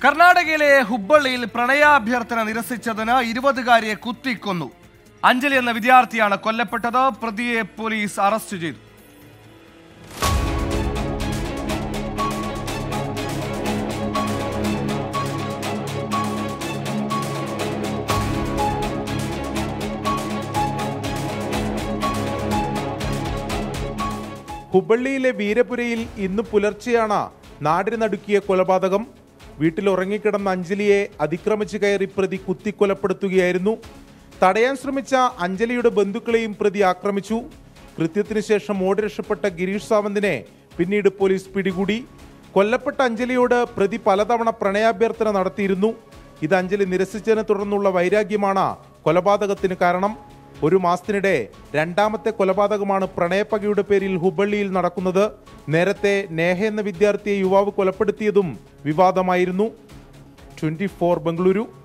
കർണാടകയിലെ ഹുബ്ബള്ളിയിൽ പ്രണയാഭ്യർത്ഥന നിരസിച്ചതിന് ഇരുപതുകാരിയെ കുത്തിക്കൊന്നു അഞ്ജലി എന്ന വിദ്യാർത്ഥിയാണ് കൊല്ലപ്പെട്ടത് പ്രതിയെ പോലീസ് അറസ്റ്റ് ചെയ്തു ഹുബള്ളിയിലെ വീരപുരയിൽ ഇന്ന് പുലർച്ചെയാണ് നാടിന് നടുക്കിയ കൊലപാതകം വീട്ടിൽ ഉറങ്ങിക്കിടന്ന അഞ്ജലിയെ അതിക്രമിച്ചു കയറി പ്രതി കുത്തിക്കൊലപ്പെടുത്തുകയായിരുന്നു തടയാൻ ശ്രമിച്ച അഞ്ജലിയുടെ ബന്ധുക്കളെയും പ്രതി ആക്രമിച്ചു കൃത്യത്തിന് ശേഷം ഓടി രക്ഷപ്പെട്ട ഗിരീഷ് സാവന്തിനെ പിന്നീട് പോലീസ് പിടികൂടി കൊല്ലപ്പെട്ട അഞ്ജലിയോട് പ്രതി പലതവണ പ്രണയാഭ്യർത്ഥന നടത്തിയിരുന്നു ഇത് അഞ്ജലി നിരസിച്ചതിനെ തുടർന്നുള്ള വൈരാഗ്യമാണ് കൊലപാതകത്തിന് കാരണം ഒരു മാസത്തിനിടെ രണ്ടാമത്തെ കൊലപാതകമാണ് പ്രണയപ്പകയുടെ പേരിൽ ഹുബള്ളിയിൽ നടക്കുന്നത് നേരത്തെ നേഹ എന്ന വിദ്യാർത്ഥിയെ യുവാവ് കൊലപ്പെടുത്തിയതും വിവാദമായിരുന്നു ട്വന്റി ഫോർ ബംഗളൂരു